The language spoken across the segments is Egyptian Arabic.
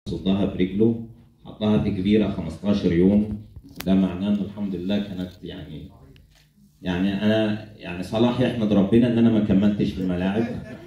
صدها برجله حطها في كبيرة 15 يوم ده معناه انه الحمد لله كانت يعني يعني انا يعني صلاح يحمد ربنا ان انا ما كملتش في الملاعب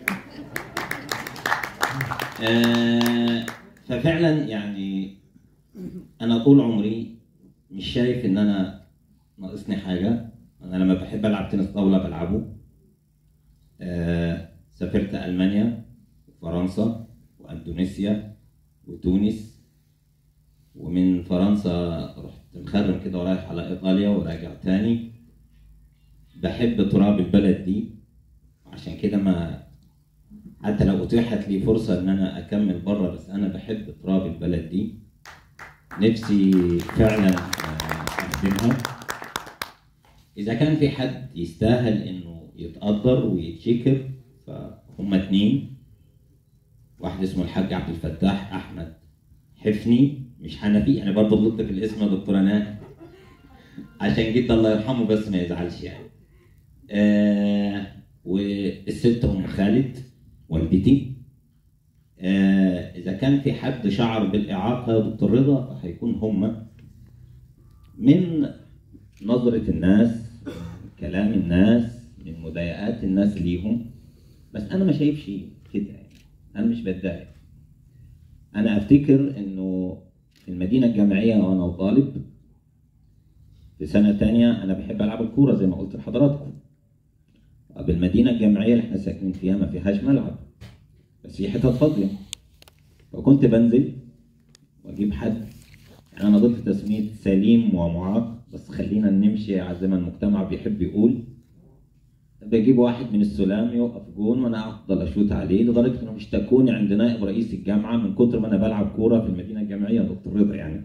آه، ففعلا يعني انا طول عمري مش شايف ان انا ناقصني حاجه انا لما بحب العب تنس طاوله بلعبه آه، سافرت المانيا وفرنسا واندونيسيا وتونس ومن فرنسا رحت مخرم كده ورايح على ايطاليا وراجع تاني بحب تراب البلد دي عشان كده ما حتى لو اتيحت لي فرصه ان انا اكمل بره بس انا بحب تراب البلد دي نفسي فعلا آه، اخدمها اذا كان في حد يستاهل انه يتقدر ويتشكر فهم اتنين واحد اسمه الحاج عبد الفتاح احمد حفني مش حنفي يعني برضه غلطت في الاسم يا دكتور انا عشان جدا الله يرحمه بس ما يزعلش يعني آه والست ام خالد والدتي آه اذا كان في حد شعر بالاعاقه يا دكتور رضا فهيكون هم من نظره الناس من كلام الناس من مضايقات الناس ليهم بس انا ما شايفش كده يعني انا مش بتضايق انا افتكر انه في المدينه الجامعيه وانا طالب في سنه تانية انا بحب العب الكوره زي ما قلت لحضراتكم بالمدينه الجامعيه اللي احنا ساكنين فيها ما فيهاش ملعب بس في حتت فاضيه فكنت بنزل واجيب حد يعني انا ضد تسميه سليم ومعاق بس خلينا نمشي على زي ما المجتمع بيحب يقول بجيب واحد من السلام يوقف جون وانا افضل اشوت عليه لدرجه انهم اشتكوني عند نائب رئيس الجامعه من كتر ما انا بلعب كوره في المدينه الجامعيه يا دكتور رضا يعني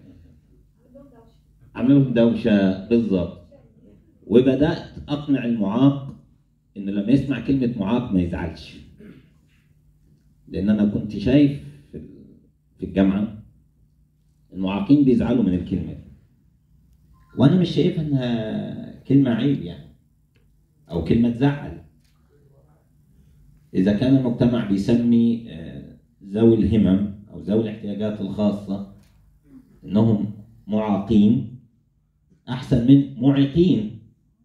عملوا دوشه بالظبط وبدات اقنع المعاق انه لما يسمع كلمه معاق ما يزعلش لان انا كنت شايف في في الجامعه المعاقين بيزعلوا من الكلمه دي وانا مش شايفها انها كلمه عيب يعني او كلمه تزعل اذا كان المجتمع بيسمي آه، ذوي الهمم او ذوي الاحتياجات الخاصه انهم معاقين احسن من معيقين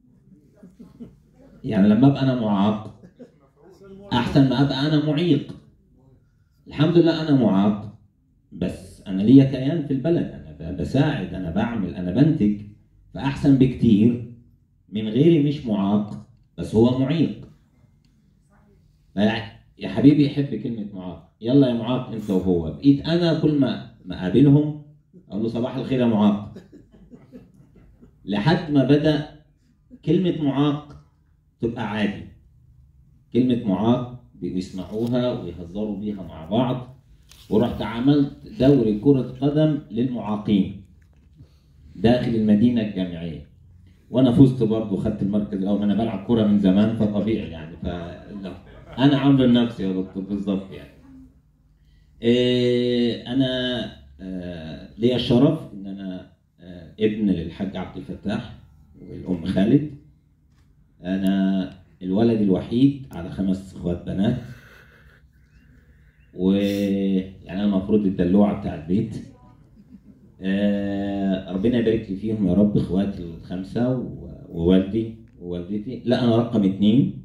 يعني لما ابقى انا معاق احسن ما ابقى انا معيق الحمد لله انا معاق بس انا ليا كيان في البلد انا ب- بساعد انا بعمل انا بنتج فاحسن بكتير من غيري مش معاق بس هو معيق فيع- يا حبيبي يحب كلمة معاق يلا يا معاق انت وهو بقيت انا كل ما ما اقابلهم اقول له صباح الخير يا معاق لحد ما بدا كلمة معاق تبقى عادي كلمة معاق بيسمعوها ويهزروا بيها مع بعض ورحت عملت دوري كرة قدم للمعاقين داخل المدينة الجامعية وانا فزت برضه خدت المركز الاول انا بلعب كرة من زمان فطبيعي يعني ف لا. انا عامل لنفسي يا دكتور بالظبط يعني إيه انا آه ليا الشرف ان انا آه ابن للحاج عبد الفتاح والام خالد انا الولد الوحيد على خمس اخوات بنات ويعني انا المفروض الدلوعه بتاع البيت آه ربنا يبارك لي فيهم يا رب اخواتي الخمسه و- ووالدي ووالدتي لا انا رقم اتنين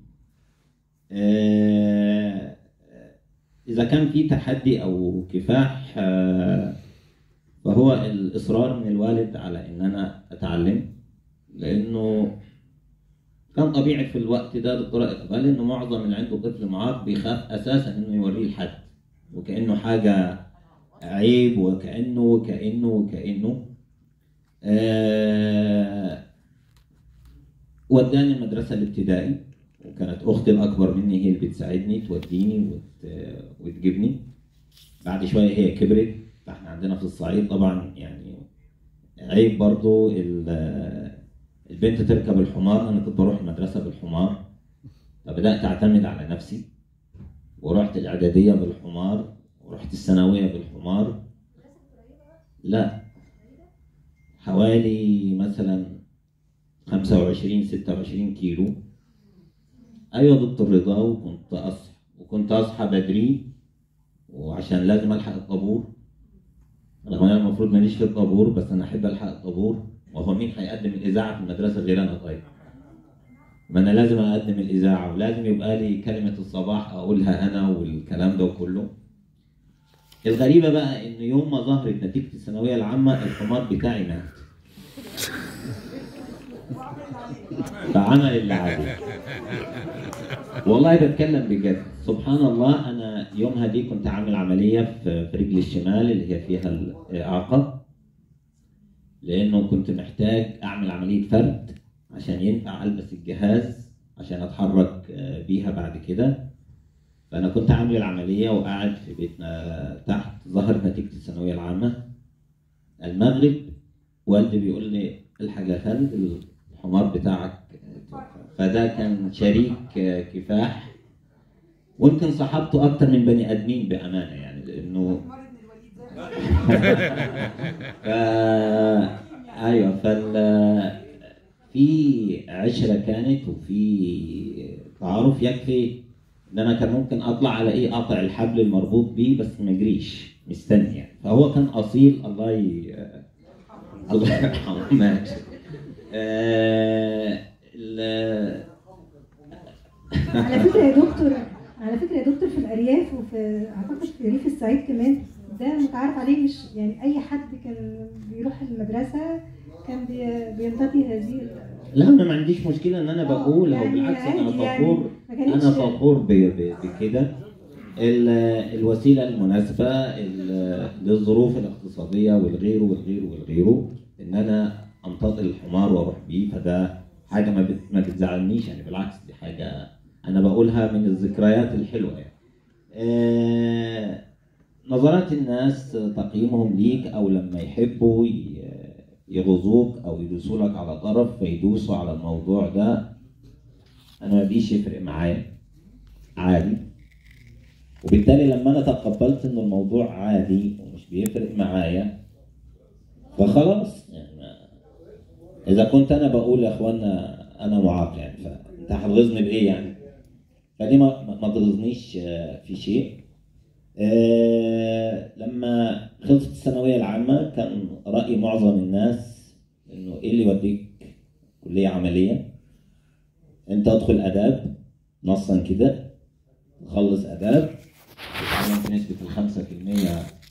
آه اذا كان في تحدي او كفاح آه فهو الاصرار من الوالد على ان انا اتعلم لانه كان طبيعي في الوقت ده دكتور اقبال انه معظم اللي عنده طفل معاق بيخاف اساسا انه يوريه لحد وكانه حاجه عيب وكانه وكانه وكانه آه وداني المدرسه الابتدائي وكانت اختي الاكبر مني هي اللي بتساعدني توديني وت... وتجيبني بعد شويه هي كبرت فاحنا عندنا في الصعيد طبعا يعني عيب برضو ال- البنت تركب الحمار انا كنت بروح المدرسه بالحمار فبدات اعتمد على نفسي ورحت الاعداديه بالحمار ورحت الثانويه بالحمار لا حوالي مثلا 25 26 كيلو ايوه دكتور رضا وكنت اصحى وكنت اصحى بدري وعشان لازم الحق الطابور رغم ان انا المفروض ماليش في الطابور بس انا احب الحق الطابور وهو مين هيقدم الاذاعه في المدرسه غير انا طيب ما انا لازم اقدم الاذاعه ولازم يبقى لي كلمه الصباح اقولها انا والكلام ده كله الغريبه بقى ان يوم ما ظهرت نتيجه الثانويه العامه الحمار بتاعي مات فعمل اللي عليه والله بتكلم بجد سبحان الله انا يومها دي كنت عامل عمليه في في رجلي الشمال اللي هي فيها الاعاقه لانه كنت محتاج اعمل عمليه فرد عشان ينفع البس الجهاز عشان اتحرك آه، بيها بعد كده فانا كنت عامل العمليه وقاعد في بيتنا تحت ظهرت نتيجه الثانويه العامه المغرب والدي بيقول لي الحاج يا خالد الحمار بتاعك فده كان شريك آه، كفاح ويمكن صاحبته اكتر من بني ادمين بامانه يعني لانه ف... ايوه فال في عشره كانت وفي تعارف يكفي ان انا كان ممكن اطلع على ايه قاطع الحبل المربوط بيه بس ما اجريش مستني يعني فهو كان اصيل الله ي... الله يرحمه مات آه... ال- على فكره يا دكتور على فكره يا دكتور في الارياف وفي اعتقد في ريف الصعيد كمان ده متعارف عليه مش يعني اي حد كان بيروح المدرسه كان بي- بينتقي هذه ال- لا انا ما عنديش مشكله ان انا بقول او يعني بالعكس انا عادي يعني فخور ما كانتش- انا فخور ب- ب- بكده ال- الوسيله المناسبه ال- للظروف الاقتصاديه والغيره والغيره والغيره ان انا امتطي الحمار واروح بيه فده حاجه ما بت- ما بتزعلنيش يعني بالعكس دي حاجه انا بقولها من الذكريات الحلوه يعني. آه، نظرات الناس تقييمهم ليك او لما يحبوا ي- يغزوك او يدوسوا لك على طرف فيدوسوا على الموضوع ده انا ما بيش يفرق معايا عادي وبالتالي لما انا تقبلت ان الموضوع عادي ومش بيفرق معايا فخلاص يعني ما- اذا كنت انا بقول يا اخوانا انا معاق يعني فانت هتغيظني بايه يعني فدي ما ما ما تغيظنيش آه، في شيء آه، لما خلصت الثانويه العامه كان راي معظم الناس انه ايه اللي يوديك كليه عمليه انت ادخل اداب نصا كده تخلص اداب تتعلم في نسبه الخمسة في المية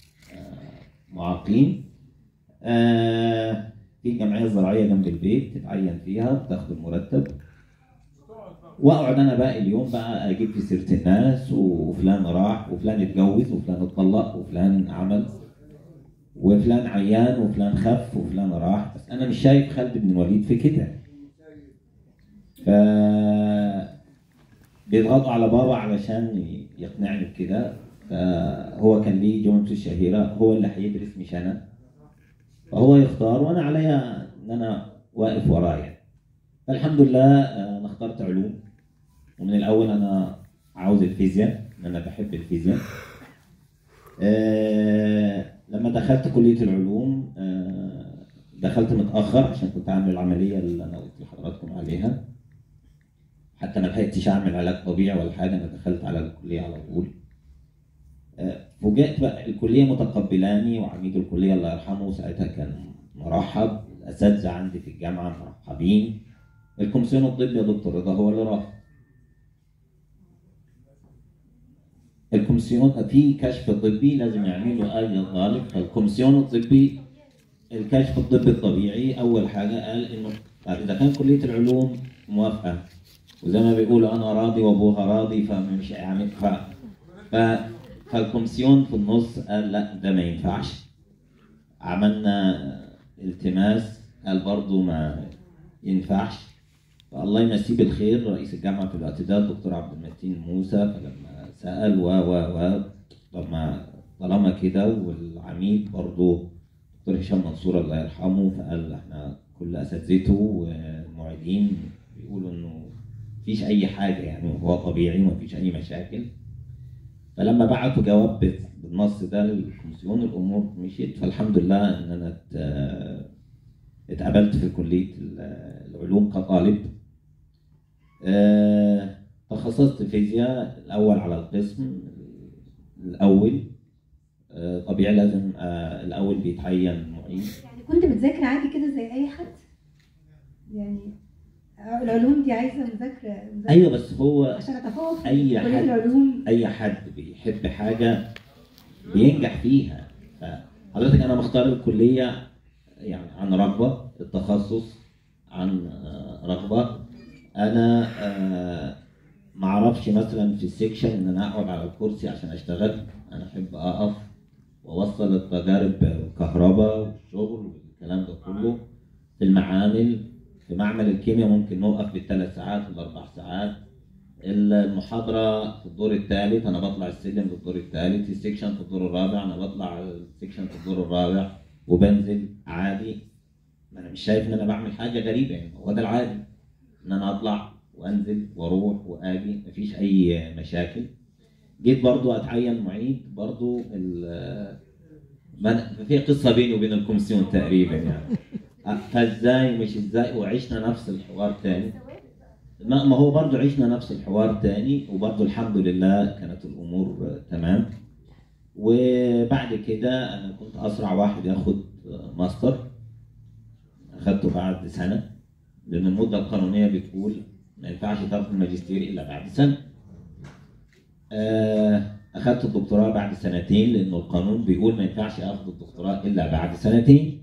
معاقين آه، في جمعيه زراعيه جنب البيت تتعين فيها بتاخد المرتب واقعد انا باقي اليوم بقى اجيب في سيره الناس وفلان راح وفلان اتجوز وفلان اتطلق وفلان عمل وفلان عيان وفلان خف وفلان راح بس انا مش شايف خالد بن الوليد في كده ف بيضغطوا على بابا علشان يقنعني بكده فهو كان ليه جملته الشهيره هو اللي هيدرس مش انا فهو يختار وانا عليا ان انا واقف وراه يعني فالحمد لله آه، انا اخترت علوم ومن الاول انا عاوز الفيزياء ان انا بحب الفيزياء آه، لما دخلت كليه العلوم آه، دخلت متاخر عشان كنت عامل العمليه اللي انا قلت لحضراتكم عليها حتى ما لحقتش اعمل علاج طبيعي ولا حاجه انا دخلت على الكليه على طول آه، فوجئت بقى الكليه متقبلاني وعميد الكليه الله يرحمه ساعتها كان مرحب الاساتذه عندي في الجامعه مرحبين الكومسيون الطبي يا دكتور رضا هو اللي راح الكومسيون في كشف طبي لازم يعملوا اي طالب فالكومسيون الطبي الكشف الطبي الطبيعي اول حاجه قال انه طيب اذا كان كليه العلوم موافقه وزي ما بيقولوا انا راضي وابوها راضي فمش يعني ف ف فالكومسيون في النص قال لا ده ما ينفعش عملنا التماس قال برضه ما ينفعش فالله يمسيه بالخير رئيس الجامعه في الوقت ده الدكتور عبد المتين موسى فلما سال و و و طب ما طالما كده والعميد برضه دكتور هشام منصور الله يرحمه فقال احنا كل اساتذته والمعيدين بيقولوا انه مفيش اي حاجه يعني هو طبيعي ومفيش اي مشاكل فلما بعتوا جواب بالنص ده للكومسيون الامور مشيت فالحمد لله ان انا ات- اتقبلت في كليه العلوم كطالب آه، تخصصت فيزياء الاول على القسم الاول آه، طبيعي لازم آه، الاول بيتعين معيد يعني كنت بتذاكر عادي كده زي اي حد يعني آه، العلوم دي عايزه مذاكره مذاكرة ايوه بس هو عشان اتفوق في أي كليه حد. العلوم اي حد بيحب حاجه بينجح فيها فحضرتك انا مختار الكليه يعني عن رغبه التخصص عن آه، رغبه انا آه، ما اعرفش مثلا في السكشن ان انا اقعد على الكرسي عشان اشتغل انا احب اقف واوصل التجارب الكهرباء والشغل والكلام ده كله في المعامل في معمل الكيمياء ممكن نوقف بالثلاث ساعات والاربع ساعات المحاضرة في الدور الثالث أنا بطلع السلم في الدور الثالث السكشن في الدور الرابع أنا بطلع السكشن في الدور الرابع وبنزل عادي ما أنا مش شايف إن أنا بعمل حاجة غريبة يعني هو ده العادي إن أنا أطلع وأنزل وأروح وآجي مفيش أي مشاكل جيت برضو أتعين معيد برضو ال- ما أنا- في قصة بيني وبين الكومسيون تقريبا يعني فازاي مش ازاي وعشنا نفس الحوار تاني ما ما هو برضه عشنا نفس الحوار تاني وبرضه الحمد لله كانت الامور آه، تمام وبعد كده انا كنت اسرع واحد ياخد آه، ماستر اخدته بعد سنه لان المده القانونيه بتقول ما ينفعش تاخد الماجستير الا بعد سنه آه، اخدت الدكتوراه بعد سنتين لانه القانون بيقول ما ينفعش اخد الدكتوراه الا بعد سنتين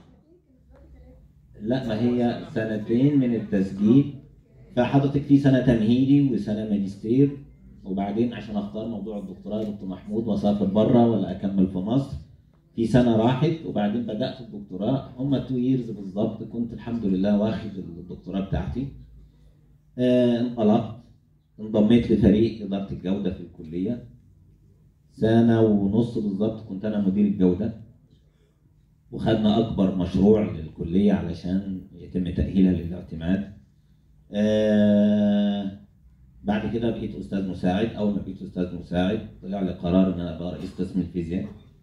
لا ما هي سنتين من التسجيل فحضرتك في سنه تمهيدي وسنه ماجستير وبعدين عشان اختار موضوع الدكتوراه يا دكتور محمود واسافر بره ولا اكمل في مصر في سنه راحت وبعدين بدات الدكتوراه هم تو ييرز بالظبط كنت الحمد لله واخد الدكتوراه بتاعتي آه، انطلقت انضميت لفريق اداره الجوده في الكليه سنه ونص بالظبط كنت انا مدير الجوده وخدنا اكبر مشروع للكليه علشان يتم تاهيلها للاعتماد آه بعد كده بقيت استاذ مساعد اول ما بقيت استاذ مساعد طلع لي قرار ان انا ابقى رئيس قسم الفيزياء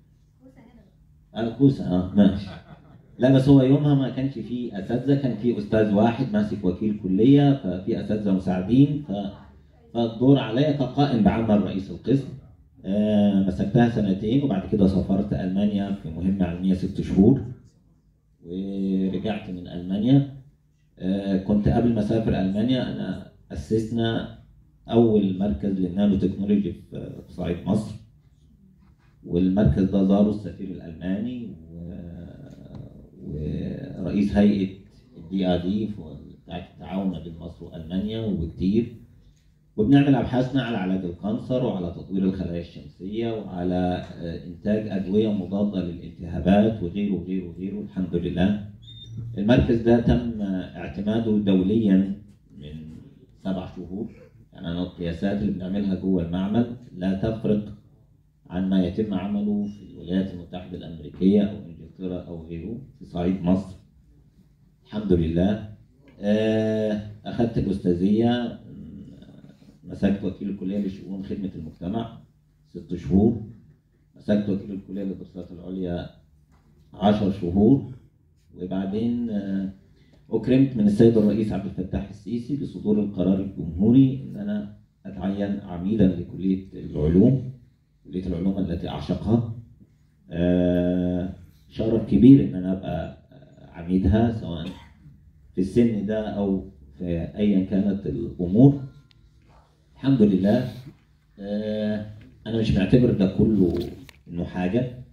الكوسه اه ماشي لا بس هو يومها ما كانش فيه اساتذه كان فيه استاذ واحد ماسك وكيل كليه ففي اساتذه مساعدين ف... فالدور عليا كقائم بعمل رئيس القسم آه مسكتها سنتين وبعد كده سافرت المانيا في مهمه علميه ست شهور ورجعت من المانيا آه، كنت قبل ما اسافر المانيا انا اسسنا اول مركز للنانو تكنولوجي في في صعيد مصر والمركز ده زاره السفير الالماني و- ورئيس هيئه الدي ار دي بتاعت التعاون ما بين مصر والمانيا وكتير وبنعمل ابحاثنا على علاج الكانسر وعلى تطوير الخلايا الشمسيه وعلى آه، انتاج ادويه مضاده للالتهابات وغيره وغيره وغيره الحمد لله المركز ده تم اعتماده دوليا من سبع شهور يعني أنا القياسات اللي بنعملها جوه المعمل لا تفرق عن ما يتم عمله في الولايات المتحدة الأمريكية أو إنجلترا أو غيره في صعيد مصر الحمد لله آه، أخذت الأستاذية م- مسكت وكيل الكلية لشؤون خدمة المجتمع ست شهور مسكت وكيل الكلية للدراسات العليا عشر شهور وبعدين آه، أكرمت من السيد الرئيس عبد الفتاح السيسي بصدور القرار الجمهوري إن أنا أتعين عميدا لكلية العلوم كلية العلوم التي أعشقها آه، شرف كبير إن أنا أبقى عميدها سواء في السن ده أو في أيا كانت الأمور الحمد لله آه، أنا مش معتبر ده كله إنه حاجة